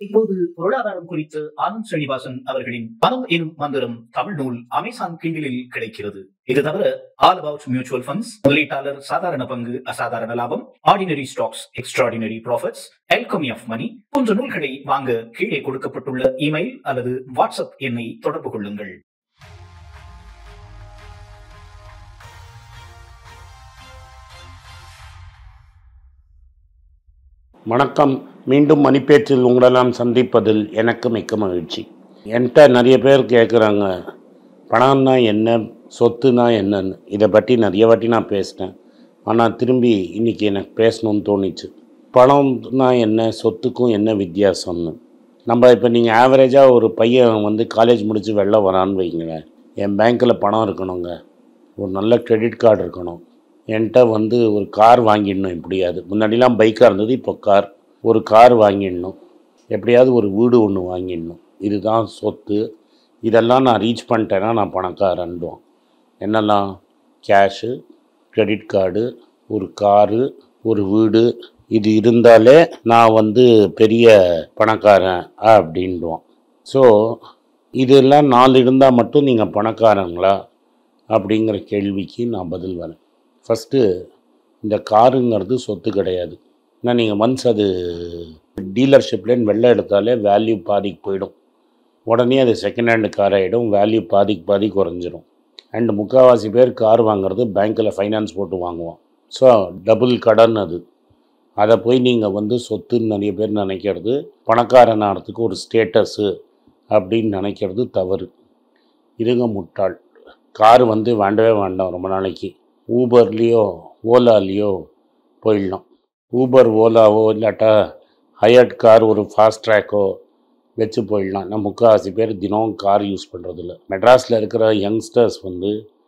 இப்போது பொருளாதாரம் குறித்து ஆனந்த் ஸ்ரீனிவாசன் அவர்களின் பணம் எனும் மந்திரம் தமிழ் நூல் அமேசான் கிண்டிலில் கிடைக்கிறது இது தவிர ஆல் அபவுட் மியூச்சுவல் ஃபண்ட்ஸ் முதலீட்டாளர் சாதாரண பங்கு அசாதாரண லாபம் ordinary stocks extraordinary profits alchemy of money போன்ற நூல்களை வாங்க கீழே கொடுக்கப்பட்டுள்ள இமெயில் அல்லது வாட்ஸ்அப் எண்ணை தொடர்பு கொள்ளுங்கள் வணக்கம் மீண்டும் மணிப்பேச்சில் உங்களெல்லாம் சந்திப்பதில் எனக்கு மிக்க மகிழ்ச்சி என்கிட்ட நிறைய பேர் கேட்குறாங்க பணம்னா என்ன சொத்துனா என்னன்னு இதை பற்றி நிறைய வாட்டி நான் பேசினேன் ஆனால் திரும்பி இன்றைக்கி எனக்கு பேசணும்னு தோணிச்சு பணம்னா என்ன சொத்துக்கும் என்ன வித்தியாசம்னு நம்ம இப்போ நீங்கள் ஆவரேஜாக ஒரு பையன் வந்து காலேஜ் முடித்து வெளில வரான்னு வைங்களேன் என் பேங்க்கில் பணம் இருக்கணுங்க ஒரு நல்ல கிரெடிட் கார்டு இருக்கணும் என்கிட்ட வந்து ஒரு கார் வாங்கிடணும் எப்படியாவது முன்னாடிலாம் பைக்காக இருந்தது இப்போ கார் ஒரு கார் வாங்கிடணும் எப்படியாவது ஒரு வீடு ஒன்று வாங்கிடணும் இதுதான் சொத்து இதெல்லாம் நான் ரீச் பண்ணிட்டேன்னா நான் பணக்காரன்டுவோம் என்னெல்லாம் கேஷு கிரெடிட் கார்டு ஒரு காரு ஒரு வீடு இது இருந்தாலே நான் வந்து பெரிய பணக்காரன் அப்படின்டுவோம் ஸோ இதெல்லாம் நாலு இருந்தால் மட்டும் நீங்கள் பணக்காரங்களா அப்படிங்கிற கேள்விக்கு நான் பதில் வரேன் ஃபஸ்ட்டு இந்த காருங்கிறது சொத்து கிடையாது ஏன்னா நீங்கள் ஒன்ஸ் அது டீலர்ஷிப்லேன்னு வெளில எடுத்தாலே வேல்யூ பாதிக்கு போயிடும் உடனே அது செகண்ட் ஹேண்டு கார் ஆகிடும் வேல்யூ பாதிக்கு பாதி குறைஞ்சிரும் அண்ட் முக்கால்வாசி பேர் கார் வாங்குறது பேங்க்கில் ஃபைனான்ஸ் போட்டு வாங்குவோம் ஸோ டபுள் கடன் அது அதை போய் நீங்கள் வந்து சொத்துன்னு நிறைய பேர் நினைக்கிறது பணக்காரன் ஆகிறதுக்கு ஒரு ஸ்டேட்டஸு அப்படின்னு நினைக்கிறது தவறு இதுங்க முட்டாள் கார் வந்து வேண்டவே வேண்டாம் ரொம்ப நாளைக்கு ஊபர்லேயோ ஓலாலேயோ போயிடலாம் ஊபர் ஓலாவோ இல்லாட்டா ஹயர்ட் கார் ஒரு ஃபாஸ்ட் ட்ராக்கோ வச்சு போயிடலாம் நான் முக்கால்வாசி பேர் தினம் கார் யூஸ் பண்ணுறதில்ல மெட்ராஸில் இருக்கிற யங்ஸ்டர்ஸ் வந்து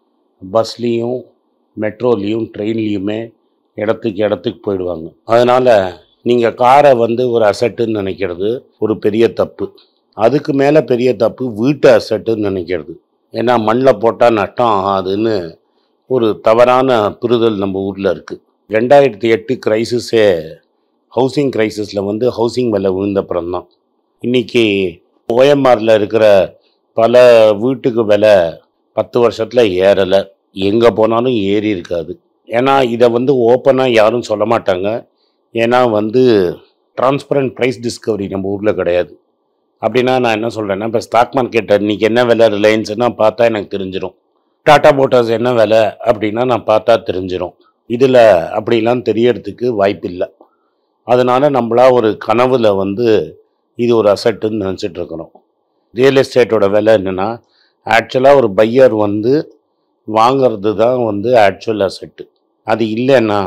பஸ்லேயும் மெட்ரோலேயும் ட்ரெயின்லேயுமே இடத்துக்கு இடத்துக்கு போயிடுவாங்க அதனால் நீங்கள் காரை வந்து ஒரு அசட்டுன்னு நினைக்கிறது ஒரு பெரிய தப்பு அதுக்கு மேலே பெரிய தப்பு வீட்டு அசட்டுன்னு நினைக்கிறது ஏன்னா மண்ணில் போட்டால் நட்டம் ஆகாதுன்னு ஒரு தவறான புரிதல் நம்ம ஊரில் இருக்குது ரெண்டாயிரத்தி எட்டு கிரைசிஸே ஹவுசிங் கிரைசிஸில் வந்து ஹவுசிங் விலை விழுந்தப்புறம் தான் இன்றைக்கி ஓஎம்ஆரில் இருக்கிற பல வீட்டுக்கு விலை பத்து வருஷத்தில் ஏறலை எங்கே போனாலும் ஏறி இருக்காது ஏன்னா இதை வந்து ஓப்பனாக யாரும் சொல்ல மாட்டாங்க ஏன்னா வந்து டிரான்ஸ்பரண்ட் ப்ரைஸ் டிஸ்கவரி நம்ம ஊரில் கிடையாது அப்படின்னா நான் என்ன சொல்கிறேன்னா இப்போ ஸ்டாக் மார்க்கெட் இன்றைக்கி என்ன விலை ரிலையன்ஸ்னா பார்த்தா எனக்கு தெரிஞ்சிடும் டாடா மோட்டார்ஸ் என்ன விலை அப்படின்னா நான் பார்த்தா தெரிஞ்சிடும் இதில் அப்படிலாம் தெரியறதுக்கு வாய்ப்பில்லை அதனால் நம்மளா ஒரு கனவில் வந்து இது ஒரு அசட்டுன்னு நினச்சிட்டு இருக்கிறோம் ரியல் எஸ்டேட்டோட விலை என்னென்னா ஆக்சுவலாக ஒரு பையர் வந்து வாங்கிறது தான் வந்து ஆக்சுவல் அசட்டு அது இல்லைன்னா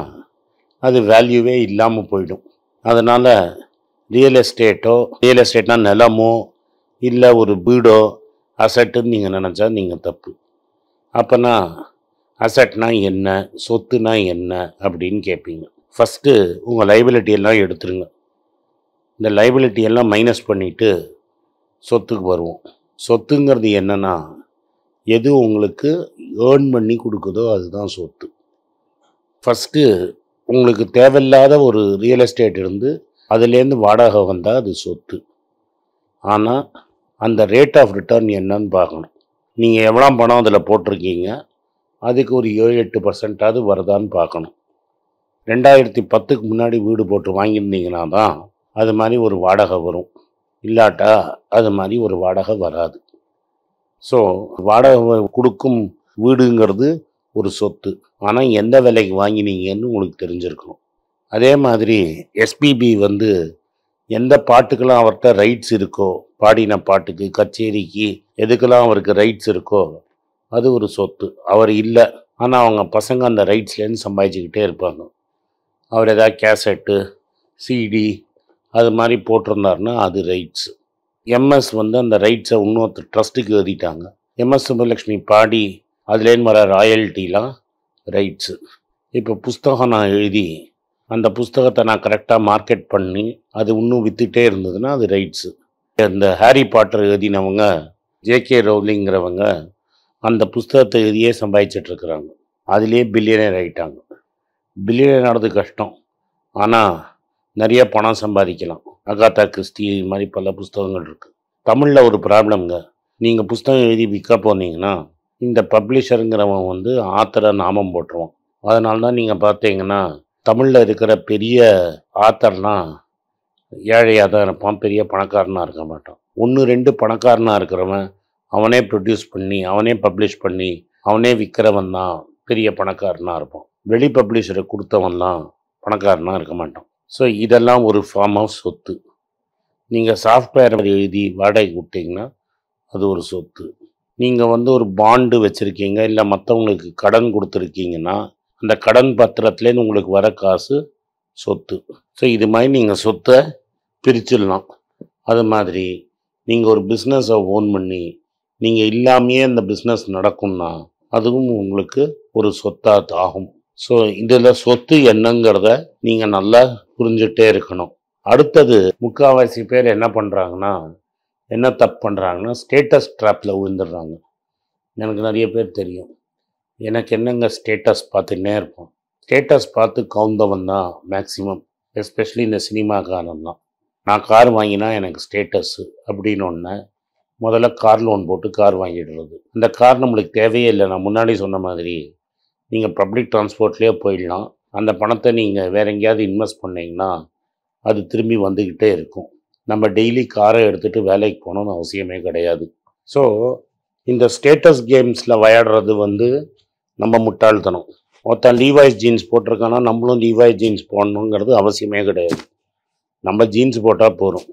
அது வேல்யூவே இல்லாமல் போயிடும் அதனால் ரியல் எஸ்டேட்டோ ரியல் எஸ்டேட்னா நிலமோ இல்லை ஒரு வீடோ அசட்டுன்னு நீங்கள் நினச்சா நீங்கள் தப்பு அப்போனா அசட்னா என்ன சொத்துனா என்ன அப்படின்னு கேட்பீங்க ஃபஸ்ட்டு உங்கள் லைபிலிட்டி எல்லாம் எடுத்துருங்க இந்த லைபிலிட்டி எல்லாம் மைனஸ் பண்ணிவிட்டு சொத்துக்கு வருவோம் சொத்துங்கிறது என்னென்னா எது உங்களுக்கு ஏர்ன் பண்ணி கொடுக்குதோ அதுதான் சொத்து ஃபஸ்ட்டு உங்களுக்கு தேவையில்லாத ஒரு ரியல் எஸ்டேட் இருந்து அதுலேருந்து வாடகை வந்தால் அது சொத்து ஆனால் அந்த ரேட் ஆஃப் ரிட்டர்ன் என்னன்னு பார்க்கணும் நீங்கள் எவ்வளோ பணம் அதில் போட்டிருக்கீங்க அதுக்கு ஒரு ஏழு எட்டு பர்சன்டாவது வருதான்னு பார்க்கணும் ரெண்டாயிரத்தி பத்துக்கு முன்னாடி வீடு போட்டு வாங்கியிருந்தீங்கன்னா தான் அது மாதிரி ஒரு வாடகை வரும் இல்லாட்டா அது மாதிரி ஒரு வாடகை வராது ஸோ வாடகை கொடுக்கும் வீடுங்கிறது ஒரு சொத்து ஆனால் எந்த விலைக்கு வாங்கினீங்கன்னு உங்களுக்கு தெரிஞ்சிருக்கணும் அதே மாதிரி எஸ்பிபி வந்து எந்த பாட்டுக்கெல்லாம் அவர்கிட்ட ரைட்ஸ் இருக்கோ பாடின பாட்டுக்கு கச்சேரிக்கு எதுக்கெல்லாம் அவருக்கு ரைட்ஸ் இருக்கோ அது ஒரு சொத்து அவர் இல்லை ஆனால் அவங்க பசங்க அந்த ரைட்ஸ்லேருந்து சம்பாதிச்சுக்கிட்டே இருப்பாங்க அவர் எதாவது கேசட்டு சிடி அது மாதிரி போட்டிருந்தாருன்னா அது ரைட்ஸ் எம்எஸ் வந்து அந்த ரைட்ஸை இன்னொருத்தர் ட்ரஸ்ட்டுக்கு எழுதிட்டாங்க எம்எஸ் சுப்பலக்ஷ்மி பாடி அதுலேருந்து வர ராயல்ட்டிலாம் ரைட்ஸு இப்போ புஸ்தகம் நான் எழுதி அந்த புஸ்தகத்தை நான் கரெக்டாக மார்க்கெட் பண்ணி அது இன்னும் விற்றுட்டே இருந்ததுன்னா அது ரைட்ஸு இந்த ஹாரி பாட்டர் எழுதினவங்க ஜேகே ரவுலிங்கிறவங்க அந்த புஸ்தகத்தை எழுதியே சம்பாதிச்சிட்டு இருக்கிறாங்க அதுலேயே பில்லியனர் ஆகிட்டாங்க பில்லியனர் ஆனது கஷ்டம் ஆனால் நிறைய பணம் சம்பாதிக்கலாம் அகாத்தா கிறிஸ்டி இது மாதிரி பல புஸ்தகங்கள் இருக்குது தமிழில் ஒரு ப்ராப்ளம்ங்க நீங்கள் புஸ்தகம் எழுதி விற்க போனீங்கன்னா இந்த பப்ளிஷருங்கிறவன் வந்து ஆத்தரை நாமம் போட்டுருவான் அதனால தான் நீங்கள் பார்த்தீங்கன்னா தமிழில் இருக்கிற பெரிய ஆத்தர்லாம் ஏழையாக தான் இருப்பான் பெரிய பணக்காரனாக இருக்க மாட்டான் ஒன்று ரெண்டு பணக்காரனாக இருக்கிறவன் அவனே ப்ரொடியூஸ் பண்ணி அவனே பப்ளிஷ் பண்ணி அவனே விற்கிறவன் தான் பெரிய பணக்காரனாக இருப்பான் வெளி பப்ளிஷரை கொடுத்தவன்லாம் பணக்காரனாக இருக்க மாட்டான் ஸோ இதெல்லாம் ஒரு ஃபார்ம் ஆஃப் சொத்து நீங்கள் சாஃப்ட்வேர் எழுதி வாடகை விட்டீங்கன்னா அது ஒரு சொத்து நீங்கள் வந்து ஒரு பாண்டு வச்சுருக்கீங்க இல்லை மற்றவங்களுக்கு கடன் கொடுத்துருக்கீங்கன்னா அந்த கடன் பத்திரத்துலேருந்து உங்களுக்கு வர காசு சொத்து ஸோ இது மாதிரி நீங்கள் சொத்தை பிரிச்சிடலாம் அது மாதிரி நீங்கள் ஒரு பிஸ்னஸை ஓன் பண்ணி நீங்கள் இல்லாமையே அந்த பிஸ்னஸ் நடக்கும்னா அதுவும் உங்களுக்கு ஒரு சொத்தாக ஆகும் ஸோ இதில் சொத்து என்னங்கிறத நீங்கள் நல்லா புரிஞ்சுட்டே இருக்கணும் அடுத்தது முக்கால்வாசி பேர் என்ன பண்ணுறாங்கன்னா என்ன தப்பு பண்ணுறாங்கன்னா ஸ்டேட்டஸ் ட்ராப்பில் விழுந்துடுறாங்க எனக்கு நிறைய பேர் தெரியும் எனக்கு என்னங்க ஸ்டேட்டஸ் பார்த்துன்னே இருப்போம் ஸ்டேட்டஸ் பார்த்து கவுந்தவன் தான் மேக்ஸிமம் எஸ்பெஷலி இந்த சினிமாக்காரன் தான் நான் கார் வாங்கினா எனக்கு ஸ்டேட்டஸ்ஸு அப்படின்னு ஒன்று முதல்ல கார் லோன் போட்டு கார் வாங்கிடுறது இந்த கார் நம்மளுக்கு தேவையே இல்லை நான் முன்னாடி சொன்ன மாதிரி நீங்கள் பப்ளிக் டிரான்ஸ்போர்ட்லேயே போயிடலாம் அந்த பணத்தை நீங்கள் வேற எங்கேயாவது இன்வெஸ்ட் பண்ணீங்கன்னா அது திரும்பி வந்துக்கிட்டே இருக்கும் நம்ம டெய்லி காரை எடுத்துகிட்டு வேலைக்கு போகணும்னு அவசியமே கிடையாது ஸோ இந்த ஸ்டேட்டஸ் கேம்ஸில் விளையாடுறது வந்து நம்ம முட்டாள்தனம் ஒருத்தன் லீவாய்ஸ் ஜீன்ஸ் போட்டிருக்கானா நம்மளும் லீவாய்ஸ் ஜீன்ஸ் போடணுங்கிறது அவசியமே கிடையாது நம்ம ஜீன்ஸ் போட்டால் போதும்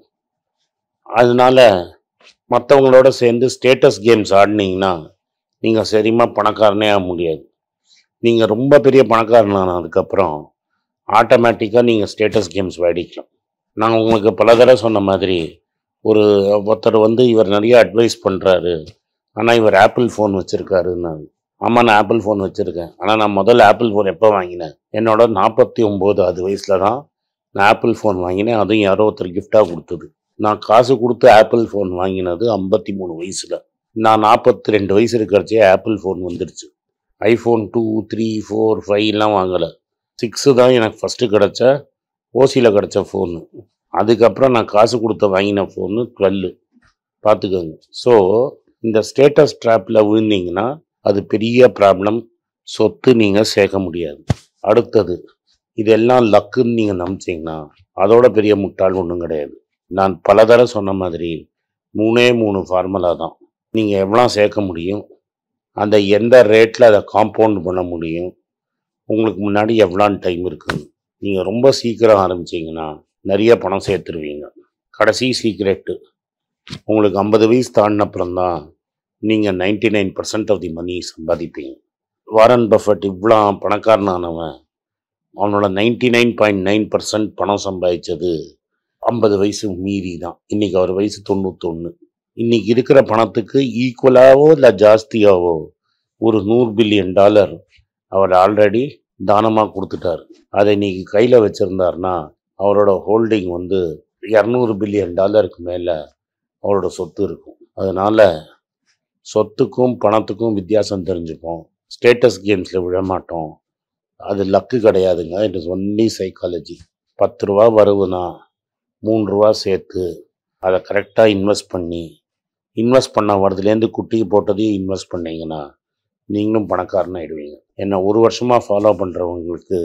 அதனால மற்றவங்களோட சேர்ந்து ஸ்டேட்டஸ் கேம்ஸ் ஆடினீங்கன்னா நீங்கள் சரிமா பணக்காரனே ஆக முடியாது நீங்கள் ரொம்ப பெரிய பணக்காரனானதுக்கப்புறம் ஆட்டோமேட்டிக்காக நீங்கள் ஸ்டேட்டஸ் கேம்ஸ் விளையாடிக்கலாம் நான் உங்களுக்கு பல தடவை சொன்ன மாதிரி ஒரு ஒருத்தர் வந்து இவர் நிறைய அட்வைஸ் பண்ணுறாரு ஆனால் இவர் ஆப்பிள் ஃபோன் வச்சுருக்காருன்னு ஆமாம் நான் ஆப்பிள் ஃபோன் வச்சுருக்கேன் ஆனால் நான் முதல்ல ஆப்பிள் ஃபோன் எப்போ வாங்கினேன் என்னோட நாற்பத்தி ஒம்பது அது வயசில் தான் நான் ஆப்பிள் ஃபோன் வாங்கினேன் அதுவும் யாரோ ஒருத்தர் கிஃப்டாக கொடுத்தது நான் காசு கொடுத்து ஆப்பிள் ஃபோன் வாங்கினது ஐம்பத்தி மூணு வயசில் நான் நாற்பத்தி ரெண்டு வயசு இருக்கிறச்சே ஆப்பிள் ஃபோன் வந்துடுச்சு ஐஃபோன் டூ த்ரீ ஃபோர் ஃபைவ்லாம் வாங்கலை சிக்ஸு தான் எனக்கு ஃபஸ்ட்டு கிடச்ச ஓசியில் கிடச்ச ஃபோனு அதுக்கப்புறம் நான் காசு கொடுத்து வாங்கின ஃபோனு டுவெல்லு பார்த்துக்கோங்க ஸோ இந்த ஸ்டேட்டஸ் ட்ராப்பில் விழுந்தீங்கன்னா அது பெரிய ப்ராப்ளம் சொத்து நீங்கள் சேர்க்க முடியாது அடுத்தது இதெல்லாம் லக்குன்னு நீங்கள் நம்பிச்சிங்கன்னா அதோட பெரிய முட்டாள் ஒன்றும் கிடையாது நான் பல தடவை சொன்ன மாதிரி மூணே மூணு ஃபார்முலா தான் நீங்கள் எவ்வளோ சேர்க்க முடியும் அந்த எந்த ரேட்டில் அதை காம்பவுண்ட் பண்ண முடியும் உங்களுக்கு முன்னாடி எவ்வளோன்னு டைம் இருக்குன்னு நீங்கள் ரொம்ப சீக்கிரம் ஆரம்பிச்சீங்கன்னா நிறைய பணம் சேர்த்துருவீங்க கடைசி சீக்ரெட்டு உங்களுக்கு ஐம்பது வயசு தாண்டினப்புறம் தான் நீங்கள் ninety nine percent of the money சம்பாதிப்பீங்க வாரன் பஃபட் இவ்வளோ பணக்காரனானவன் அவனோட ninety nine point nine percent பணம் சம்பாதிச்சது ஐம்பது வயசு மீறி தான் இன்னைக்கு அவர் வயசு தொண்ணூத்தொன்று இன்னைக்கு இருக்கிற பணத்துக்கு ஈக்குவலாவோ இல்லை ஜாஸ்தியாவோ ஒரு நூறு பில்லியன் டாலர் அவர் ஆல்ரெடி தானமாக கொடுத்துட்டார் அதை இன்னைக்கு கையில் வச்சுருந்தாருன்னா அவரோட ஹோல்டிங் வந்து இரநூறு பில்லியன் டாலருக்கு மேலே அவரோட சொத்து இருக்கும் அதனால் சொத்துக்கும் பணத்துக்கும் வித்தியாசம் தெரிஞ்சுப்போம் ஸ்டேட்டஸ் கேம்ஸில் விழமாட்டோம் அது லக்கு கிடையாதுங்க இட் இஸ் ஒன்லி சைக்காலஜி பத்து ரூபா வருதுன்னா மூணு ரூபா சேர்த்து அதை கரெக்டாக இன்வெஸ்ட் பண்ணி இன்வெஸ்ட் பண்ண வரதுலேருந்து குட்டிக்கு போட்டதையும் இன்வெஸ்ட் பண்ணீங்கன்னா நீங்களும் பணக்காரன் ஆயிடுவீங்க என்ன ஒரு வருஷமாக ஃபாலோ பண்ணுறவங்களுக்கு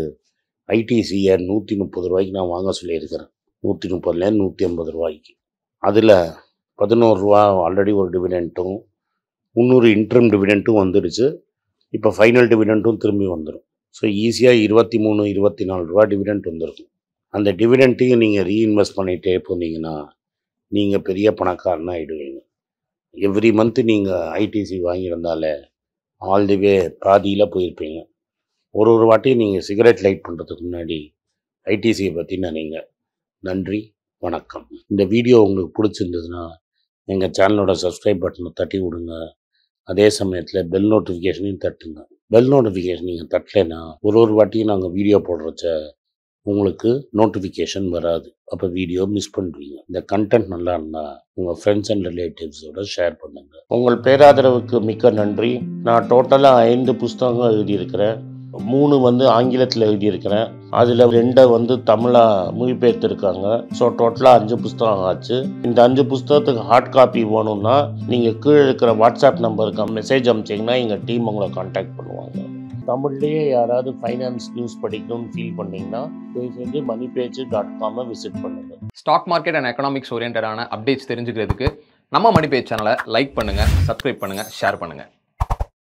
ஐடிசியை நூற்றி முப்பது ரூபாய்க்கு நான் வாங்க சொல்லியிருக்கிறேன் நூற்றி முப்பதுலேருந்து நூற்றி ஐம்பது ரூபாய்க்கு அதில் பதினோரு ரூபா ஆல்ரெடி ஒரு டிவிடெண்ட்டும் முந்நூறு இன்ட்ரம் டிவிடெண்ட்டும் வந்துடுச்சு இப்போ ஃபைனல் டிவிடெண்ட்டும் திரும்பி வந்துடும் ஸோ ஈஸியாக இருபத்தி மூணு இருபத்தி நாலு ரூபா டிவிடெண்ட் வந்திருக்கும் அந்த டிவிடெண்ட்டையும் நீங்கள் ரீஇன்வெஸ்ட் பண்ணிகிட்டே போனீங்கன்னா நீங்கள் பெரிய பணக்காரனாக ஆகிடுவீங்க எவ்ரி மந்த்து நீங்கள் ஐடிசி வாங்கியிருந்தாலே ஆல் தி வே பாதியில் போயிருப்பீங்க ஒரு ஒரு வாட்டியும் நீங்கள் சிகரெட் லைட் பண்ணுறதுக்கு முன்னாடி ஐடிசியை பற்றி நினைங்க நன்றி வணக்கம் இந்த வீடியோ உங்களுக்கு பிடிச்சிருந்ததுன்னா எங்கள் சேனலோட சப்ஸ்கிரைப் பட்டனை தட்டி விடுங்க அதே சமயத்தில் பெல் நோட்டிஃபிகேஷனையும் தட்டுங்க பெல் நோட்டிஃபிகேஷன் நீங்கள் தட்டலைன்னா ஒரு ஒரு வாட்டியும் நாங்கள் வீடியோ போடுறச்ச உங்களுக்கு நோட்டிஃபிகேஷன் வராது அப்போ வீடியோ மிஸ் பண்ணுவீங்க இந்த கண்டென்ட் நல்லா இருந்தால் உங்கள் ஃப்ரெண்ட்ஸ் அண்ட் ரிலேட்டிவ்ஸோட ஷேர் பண்ணுங்கள் உங்கள் பேராதரவுக்கு மிக்க நன்றி நான் டோட்டலாக ஐந்து புஸ்தகங்கள் எழுதியிருக்கிறேன் மூணு வந்து ஆங்கிலத்தில் எழுதியிருக்கிறேன் அதில் ரெண்டை வந்து தமிழாக மொழிபெயர்த்துருக்காங்க ஸோ டோட்டலாக அஞ்சு புஸ்தகம் ஆச்சு இந்த அஞ்சு புஸ்தகத்துக்கு ஹார்ட் காப்பி வேணும்னா நீங்கள் கீழே இருக்கிற வாட்ஸ்அப் நம்பருக்கு மெசேஜ் அனுப்பிச்சிங்கன்னா எங்கள் டீம் உங்களை காண்டாக்ட் பண்ணுவாங்க தமிழ்லேயே யாராவது ஃபைனான்ஸ் நியூஸ் படிக்கணும்னு ஃபீல் பண்ணீங்கன்னா தயவு செஞ்சு மணி பேஜ் டாட் காமை விசிட் பண்ணுங்கள் ஸ்டாக் மார்க்கெட் அண்ட் எக்கனாமிக்ஸ் ஓரியன்டான அப்டேட்ஸ் தெரிஞ்சுக்கிறதுக்கு நம்ம மணி பேஜ் சேனலை லைக் பண்ணுங்கள் சப்ஸ்கிரைப் பண்ணுங்கள் ஷேர் பண்ணுங்கள்